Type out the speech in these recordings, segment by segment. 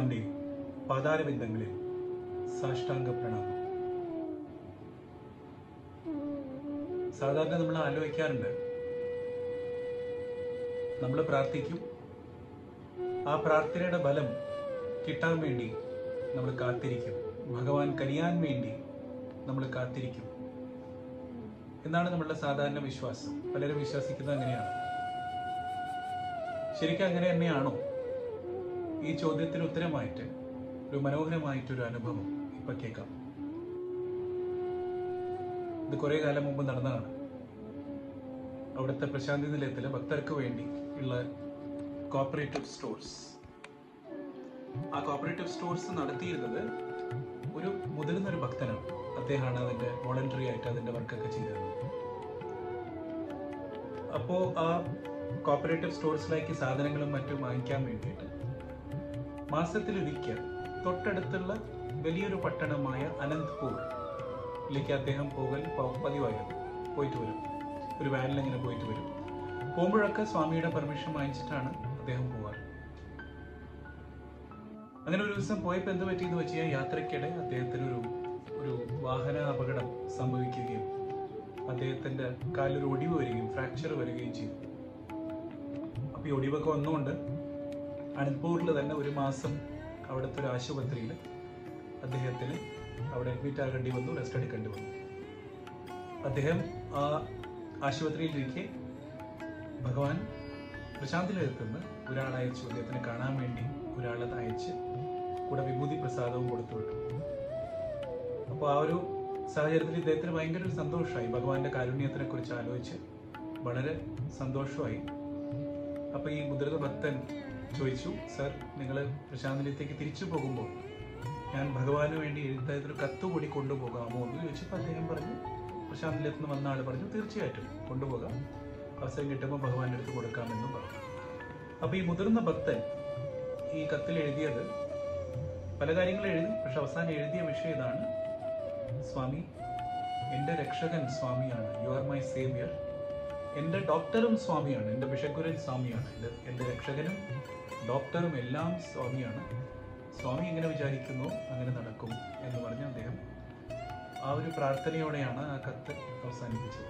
ഭഗവാന്റെയും പാതാരബിന്ദങ്ങളിൽ സാഷ്ടാംഗ പ്രണാമം സാധാരണ നമ്മൾ ആലോചിക്കാറുണ്ട് നമ്മൾ പ്രാർത്ഥിക്കും ആ പ്രാർത്ഥനയുടെ ബലം കിട്ടാൻ വേണ്ടി നമ്മൾ കാത്തിരിക്കും ഭഗവാൻ കനിയാൻ വേണ്ടി നമ്മൾ കാത്തിരിക്കും എന്നാണ് നമ്മളുടെ സാധാരണ വിശ്വാസം പലരും വിശ്വസിക്കുന്നത് അങ്ങനെയാണ് ശരിക്കും അങ്ങനെ തന്നെയാണോ ഈ ചോദ്യത്തിന് ഉത്തരമായിട്ട് ഒരു മനോഹരമായിട്ടൊരു അനുഭവം ഇപ്പൊ കേൾക്കാം ഇത് കുറെ കാലം മുമ്പ് നടന്നതാണ് അവിടുത്തെ പ്രശാന്തി നിലയത്തിലെ ഭക്തർക്ക് വേണ്ടി ഉള്ള കോപ്പറേറ്റീവ് സ്റ്റോഴ്സ് ആ കോപ്പറേറ്റീവ് സ്റ്റോഴ്സ് നടത്തിയിരുന്നത് ഒരു മുതിർന്ന ഒരു ഭക്തനാണ് അദ്ദേഹമാണ് അതിന്റെ വോളണ്ടറി ആയിട്ട് അതിന്റെ വർക്കൊക്കെ ചെയ്തത് അപ്പോ ആ കോപ്പറേറ്റീവ് സ്റ്റോഴ്സിലേക്ക് സാധനങ്ങളും മറ്റും വാങ്ങിക്കാൻ വേണ്ടിയിട്ട് മാസത്തിലൊരിക്കൽ തൊട്ടടുത്തുള്ള വലിയൊരു പട്ടണമായ അനന്ത്പൂരിലേക്ക് അദ്ദേഹം പോകൽ പ- പതിവായിരുന്നു പോയിട്ട് വരും ഒരു വാനിൽ ഇങ്ങനെ പോയിട്ട് വരും പോകുമ്പോഴൊക്കെ സ്വാമിയുടെ പെർമിഷൻ വാങ്ങിച്ചിട്ടാണ് അദ്ദേഹം പോവാറ് അങ്ങനെ ഒരു ദിവസം പോയപ്പോൾ എന്ത് പറ്റിയെന്ന് വെച്ച് കഴിഞ്ഞാൽ യാത്രയ്ക്കിടെ അദ്ദേഹത്തിന് ഒരു ഒരു വാഹന അപകടം സംഭവിക്കുകയും അദ്ദേഹത്തിന്റെ കാലൊരു ഒടിവ് വരികയും ഫ്രാക്ചർ വരികയും ചെയ്തു അപ്പൊ ഈ ഒടിവൊക്കെ വന്നുകൊണ്ട് അനന്ത്പൂരിൽ തന്നെ ഒരു മാസം അവിടുത്തെ ഒരു ആശുപത്രിയിൽ അദ്ദേഹത്തിന് അവിടെ അഡ്മിറ്റ് ആകേണ്ടി വന്നു റെസ്റ്റ് എടുക്കേണ്ടി വന്നു അദ്ദേഹം ആ ആശുപത്രിയിലിരിക്കെ ഭഗവാൻ പ്രശാന്തിലെത്തുന്ന ഒരാളെ അയച്ചു അദ്ദേഹത്തിനെ കാണാൻ വേണ്ടി ഒരാളെ അയച്ച് കൂടെ വിഭൂതി പ്രസാദവും കൊടുത്തു വിട്ടു അപ്പോൾ ആ ഒരു സാഹചര്യത്തിൽ ഇദ്ദേഹത്തിന് ഭയങ്കര ഒരു സന്തോഷമായി ഭഗവാന്റെ കാരുണ്യത്തിനെ കുറിച്ച് ആലോചിച്ച് വളരെ സന്തോഷമായി അപ്പൊ ഈ മുതിർന്ന ഭക്തൻ ചോദിച്ചു സർ നിങ്ങൾ പ്രശാന്തിലേക്ക് തിരിച്ചു പോകുമ്പോൾ ഞാൻ ഭഗവാന് വേണ്ടി എഴുതായതൊരു കത്ത് കൂടി കൊണ്ടുപോകാമോ എന്ന് ചോദിച്ചപ്പോൾ അദ്ദേഹം പറഞ്ഞു പ്രശാന്തിലേക്ക് നിന്ന് വന്ന ആൾ പറഞ്ഞു തീർച്ചയായിട്ടും കൊണ്ടുപോകാം അവസരം കിട്ടുമ്പോൾ ഭഗവാന്റെ അടുത്ത് കൊടുക്കാമെന്നും പറഞ്ഞു അപ്പൊ ഈ മുതിർന്ന ഭക്തൻ ഈ കത്തിൽ എഴുതിയത് പല കാര്യങ്ങൾ എഴുതി പക്ഷെ അവസാനം എഴുതിയ വിഷയം ഇതാണ് സ്വാമി എൻ്റെ രക്ഷകൻ സ്വാമിയാണ് യു ആർ മൈ സേവിയർ എൻ്റെ ഡോക്ടറും സ്വാമിയാണ് എൻ്റെ ബിഷഗുരൻ സ്വാമിയാണ് എൻ്റെ എൻ്റെ രക്ഷകനും ഡോക്ടറും എല്ലാം സ്വാമിയാണ് സ്വാമി എങ്ങനെ വിചാരിക്കുന്നു അങ്ങനെ നടക്കും എന്ന് പറഞ്ഞ് അദ്ദേഹം ആ ഒരു പ്രാർത്ഥനയോടെയാണ് ആ കത്ത് അവസാനിപ്പിച്ചത്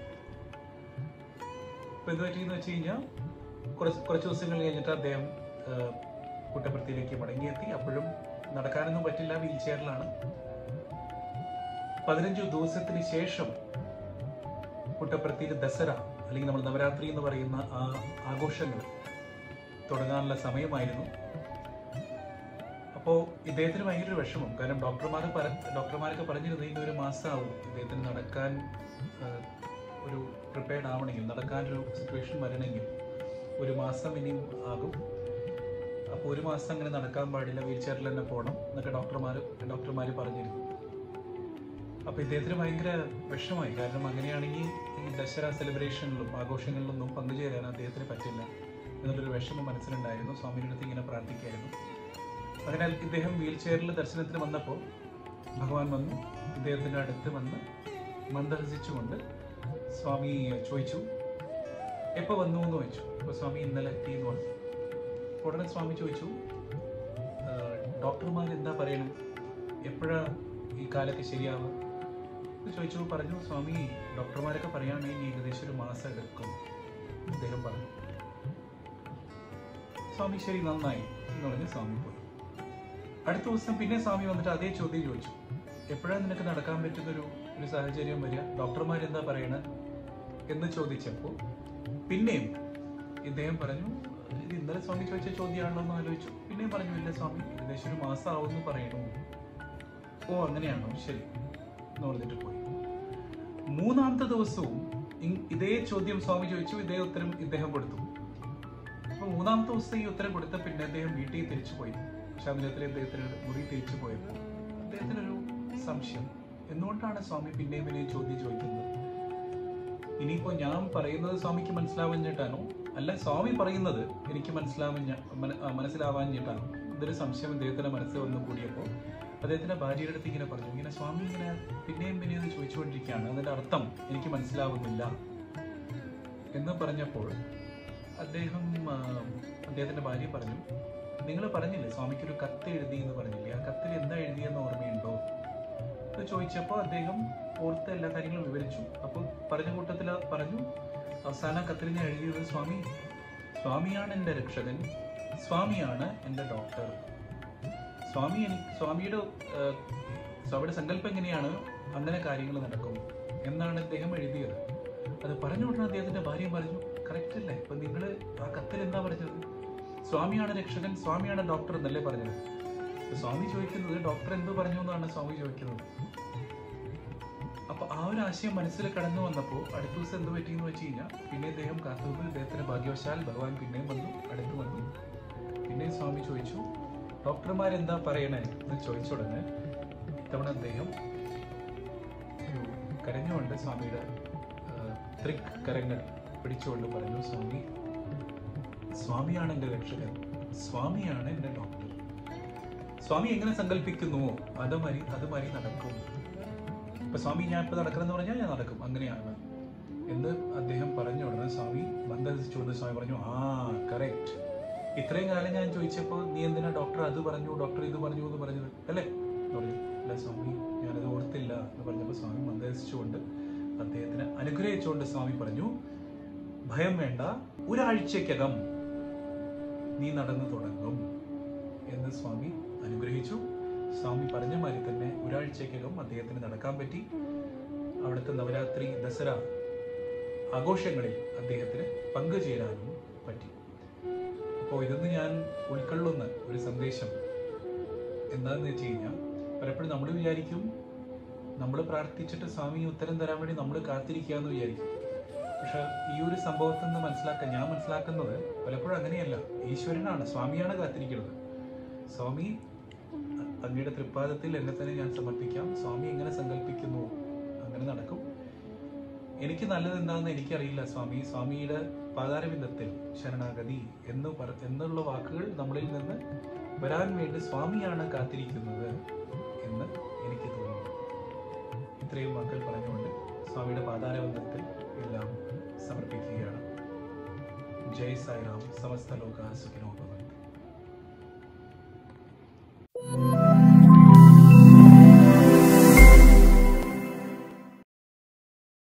ഇപ്പൊ എന്ത് പറ്റിയെന്ന് വെച്ച് കഴിഞ്ഞാൽ കുറച്ച് കുറച്ച് ദിവസങ്ങൾ കഴിഞ്ഞിട്ട് അദ്ദേഹം ആ, പുട്ടപ്പുറത്തിലേക്ക് മടങ്ങിയെത്തി അപ്പോഴും നടക്കാനൊന്നും പറ്റില്ല വീൽ ചെയറിലാണ് പതിനഞ്ചു ദിവസത്തിന് ശേഷം പുട്ടപ്പുറത്തിയിൽ ദസറ അല്ലെങ്കിൽ നമ്മൾ നവരാത്രി എന്ന് പറയുന്ന ആ ആഘോഷങ്ങൾ തുടങ്ങാനുള്ള സമയമായിരുന്നു അപ്പോൾ ഇദ്ദേഹത്തിന് ഭയങ്കര ഒരു വിഷമം കാരണം ഡോക്ടർമാർ പറ ഡോക്ടർമാരൊക്കെ പറഞ്ഞിരുന്നത് ഇനി ഒരു മാസമാവും ഇദ്ദേഹത്തിന് നടക്കാൻ ആ, ഒരു പ്രിപ്പയർഡ് ആവണമെങ്കിൽ നടക്കാനൊരു സിറ്റുവേഷൻ വരണമെങ്കിൽ ഒരു മാസം ഇനിയും ആകും അപ്പോൾ ഒരു മാസം അങ്ങനെ നടക്കാൻ പാടില്ല വീൽ ചെയറിൽ തന്നെ പോകണം എന്നൊക്കെ ഡോക്ടർമാർ ഡോക്ടർമാർ പറഞ്ഞിരുന്നു അപ്പോൾ ഇദ്ദേഹത്തിന് ഭയങ്കര വിഷമമായി കാരണം അങ്ങനെയാണെങ്കിൽ ഈ ദസറ സെലിബ്രേഷനിലും ആഘോഷങ്ങളിലൊന്നും പങ്കുചേരാൻ അദ്ദേഹത്തിന് പറ്റില്ല എന്നുള്ളൊരു വിഷമം മനസ്സിലുണ്ടായിരുന്നു സ്വാമിയുടെ അടുത്ത് ഇങ്ങനെ പ്രാർത്ഥിക്കായിരുന്നു അതിനാൽ ഇദ്ദേഹം വീൽ ചെയറിൽ ദർശനത്തിന് വന്നപ്പോൾ ഭഗവാൻ വന്നു ഇദ്ദേഹത്തിൻ്റെ അടുത്ത് വന്ന് മന്ദഹസിച്ചുകൊണ്ട് സ്വാമി ചോദിച്ചു എപ്പോൾ വന്നു എന്ന് ചോദിച്ചു അപ്പോൾ സ്വാമി ഇന്നലെ എത്തി എന്ന് പറഞ്ഞു അപ്പോൾ ഉടനെ സ്വാമി ചോദിച്ചു ഡോക്ടർമാർ എന്താ പറയണേ എപ്പോഴാ ഈ കാലത്ത് ശരിയാവുക എന്ന് ചോദിച്ചു പറഞ്ഞു സ്വാമി ഡോക്ടർമാരൊക്കെ പറയുകയാണെങ്കിൽ ഏകദേശം ഒരു മാസം എടുക്കും അദ്ദേഹം പറഞ്ഞു സ്വാമി ശരി നന്നായി എന്ന് പറഞ്ഞ് സ്വാമി പോയി അടുത്ത ദിവസം പിന്നെ സ്വാമി വന്നിട്ട് അതേ ചോദ്യം ചോദിച്ചു എപ്പോഴാണ് നിനക്ക് നടക്കാൻ പറ്റുന്ന ഒരു ഒരു സാഹചര്യം വരിക ഡോക്ടർമാർ എന്താ പറയണത് എന്ന് ചോദിച്ചപ്പോൾ പിന്നെയും ഇദ്ദേഹം പറഞ്ഞു ഇത് ഇന്നലെ സ്വാമി ചോദിച്ച ചോദ്യമാണല്ലോ എന്ന് ആലോചിച്ചു പിന്നെയും പറഞ്ഞു ഇല്ല സ്വാമി ഏകദേശം ഒരു മാസം ആവുമെന്ന് പറയണു ഓ അങ്ങനെയാണോ ശരി എന്ന് പറഞ്ഞിട്ട് പോയി മൂന്നാമത്തെ ദിവസവും ഇ- ഇതേ ചോദ്യം സ്വാമി ചോദിച്ചു ഇതേ ഉത്തരം ഇദ്ദേഹം കൊടുത്തു അപ്പൊ മൂന്നാമത്തെ ദിവസം ഈ ഉത്തരം കൊടുത്ത പിന്നെ അദ്ദേഹം വീട്ടിൽ തിരിച്ചു പോയി ശാന്തിലത്തിലെ അദ്ദേഹത്തിന് മുറി തിരിച്ചു പോയപ്പോൾ അദ്ദേഹത്തിനൊരു സംശയം എന്തുകൊണ്ടാണ് സ്വാമി പിന്നെയും പിന്നെയും ചോദ്യം ചോദിക്കുന്നത് ഇനിയിപ്പോ ഞാൻ പറയുന്നത് സ്വാമിക്ക് മനസ്സിലാവാഞ്ഞിട്ടാണോ അല്ല സ്വാമി പറയുന്നത് എനിക്ക് മനസ്സിലാവാഞ്ഞ മന- ആ, മനസ്സിലാവാഞ്ഞിട്ടാണോ ഇതൊരു സംശയം ഇദ്ദേഹത്തിന്റെ മനസ്സിൽ വന്നു കൂടിയപ്പോൾ അദ്ദേഹത്തിന്റെ ഭാര്യയുടെ അടുത്ത് ഇങ്ങനെ പറഞ്ഞു ഇങ്ങനെ സ്വാമി ഇങ്ങനെ പിന്നെയും പിന്നെയും ഇത് ചോദിച്ചുകൊണ്ടിരിക്കുകയാണ് അതിന്റെ അർത്ഥം എനിക്ക് മനസ്സിലാവുന്നില്ല എന്ന് പറഞ്ഞപ്പോൾ അദ്ദേഹം ആ, അദ്ദേഹത്തിന്റെ ഭാര്യ പറഞ്ഞു നിങ്ങൾ പറഞ്ഞില്ലേ സ്വാമിക്ക് ഒരു കത്ത് എഴുതി എന്ന് പറഞ്ഞില്ലേ ആ കത്തിൽ എന്താ എഴുതിയെന്ന് ഓർമ്മയുണ്ടോ എന്ന് ചോദിച്ചപ്പോൾ അദ്ദേഹം ഓർത്ത എല്ലാ കാര്യങ്ങളും വിവരിച്ചു അപ്പോൾ പറഞ്ഞ കൂട്ടത്തിൽ പറഞ്ഞു അവസാന കത്തിൽ ഞാൻ എഴുതിയത് സ്വാമി സ്വാമിയാണ് എൻ്റെ രക്ഷകൻ സ്വാമിയാണ് എൻ്റെ ഡോക്ടർ സ്വാമി എനിക്ക് സ്വാമിയുടെ ആ, സ്വാമിയുടെ സങ്കല്പം എങ്ങനെയാണ് അങ്ങനെ കാര്യങ്ങൾ നടക്കും എന്നാണ് അദ്ദേഹം എഴുതിയത് അത് പറഞ്ഞ ഉടനെ അദ്ദേഹത്തിന്റെ ഭാര്യ പറഞ്ഞു കറക്റ്റ് അല്ലേ ഇപ്പൊ നിങ്ങൾ ആ കത്തിൽ എന്താ പറഞ്ഞത് സ്വാമിയാണ് രക്ഷകൻ സ്വാമിയാണ് ഡോക്ടർ എന്നല്ലേ പറഞ്ഞത് അപ്പൊ സ്വാമി ചോദിക്കുന്നത് ഡോക്ടർ എന്ത് പറഞ്ഞു എന്നാണ് സ്വാമി ചോദിക്കുന്നത് അപ്പൊ ആ ഒരു ആശയം മനസ്സിൽ കടന്നു വന്നപ്പോൾ അടുത്ത ദിവസം എന്ത് പറ്റിയെന്ന് വെച്ച് കഴിഞ്ഞാൽ പിന്നെ അദ്ദേഹം കാത്തുനിന്ന് ഇദ്ദേഹത്തിന് ഭാഗ്യവശാൽ ഭഗവാൻ പിന്നെയും വന്നു അടുത്ത് വന്നു പിന്നെയും സ്വാമി ചോദിച്ചു ഡോക്ടർമാരെന്താ പറയണേ എന്ന് ചോദിച്ച ഉടനെ ഇത്തവണ അദ്ദേഹം ഒരു കരഞ്ഞുകൊണ്ട് സ്വാമിയുടെ ആ, തൃക് കരങ്ങൾ പിടിച്ചുകൊണ്ട് പറഞ്ഞു സ്വാമി സ്വാമിയാണ് എൻ്റെ രക്ഷകൻ സ്വാമിയാണ് എൻ്റെ ഡോക്ടർ സ്വാമി എങ്ങനെ സങ്കല്പിക്കുന്നുവോ അത് മരി അത് മരി നടക്കും ഇപ്പൊ സ്വാമി ഞാൻ ഇപ്പൊ നടക്കണമെന്ന് പറഞ്ഞാൽ ഞാൻ നടക്കും അങ്ങനെയാണ് എന്ന് അദ്ദേഹം പറഞ്ഞ ഉടനെ സ്വാമി മന്ദഹസിച്ചുകൊണ്ട് സ്വാമി പറഞ്ഞു ആ കറക്റ്റ് ഇത്രയും കാലം ഞാൻ ചോദിച്ചപ്പോൾ നീ എന്തിനാ ഡോക്ടർ അത് പറഞ്ഞു ഡോക്ടർ ഇത് പറഞ്ഞു എന്ന് പറഞ്ഞത് അല്ലേ എന്ന് പറഞ്ഞു അല്ല സ്വാമി ഞാനത് ഓർത്തില്ല എന്ന് പറഞ്ഞപ്പോൾ സ്വാമി മന്ദഹസിച്ചുകൊണ്ട് അദ്ദേഹത്തിന് അനുഗ്രഹിച്ചുകൊണ്ട് സ്വാമി പറഞ്ഞു ഭയം വേണ്ട ഒരാഴ്ചക്കകം നീ നടന്നു തുടങ്ങും എന്ന് സ്വാമി അനുഗ്രഹിച്ചു സ്വാമി പറഞ്ഞ മാതിരി തന്നെ ഒരാഴ്ചക്കകം അദ്ദേഹത്തിന് നടക്കാൻ പറ്റി അവിടുത്തെ നവരാത്രി ദസറ ആഘോഷങ്ങളിൽ അദ്ദേഹത്തിന് പങ്കുചേരാനും പറ്റി അപ്പോൾ ഇതൊന്ന് ഞാൻ ഉൾക്കൊള്ളുന്ന ഒരു സന്ദേശം എന്താണെന്ന് വെച്ച് കഴിഞ്ഞാൽ പലപ്പോഴും നമ്മൾ വിചാരിക്കും നമ്മൾ പ്രാർത്ഥിച്ചിട്ട് സ്വാമി ഉത്തരം തരാൻ വേണ്ടി നമ്മൾ കാത്തിരിക്കുക എന്ന് വിചാരിക്കും പക്ഷെ ഈ ഒരു സംഭവത്തിൽ നിന്ന് മനസ്സിലാക്കാൻ ഞാൻ മനസ്സിലാക്കുന്നത് പലപ്പോഴും അങ്ങനെയല്ല ഈശ്വരനാണ് സ്വാമിയാണ് കാത്തിരിക്കുന്നത് സ്വാമി അങ്ങയുടെ തൃപ്പാദത്തിൽ എന്നെ തന്നെ ഞാൻ സമർപ്പിക്കാം സ്വാമി എങ്ങനെ സങ്കല്പിക്കുന്നു അങ്ങനെ നടക്കും എനിക്ക് നല്ലത് എന്താണെന്ന് എനിക്കറിയില്ല സ്വാമി സ്വാമിയുടെ പാതാരബിന്ദത്തിൽ ശരണാഗതി എന്ന് പറ എന്നുള്ള വാക്കുകൾ നമ്മളിൽ നിന്ന് വരാൻ വേണ്ടി സ്വാമിയാണ് കാത്തിരിക്കുന്നത് എന്ന് എനിക്ക് തോന്നുന്നു ഇത്രയും വാക്കുകൾ പറഞ്ഞുകൊണ്ട് സ്വാമിയുടെ പാതാരബന്ധത്തിൽ എല്ലാം സമർപ്പിക്കുകയാണ് ജയ് സായിറാം സമസ്ത ലോക സുഖിനോഭവ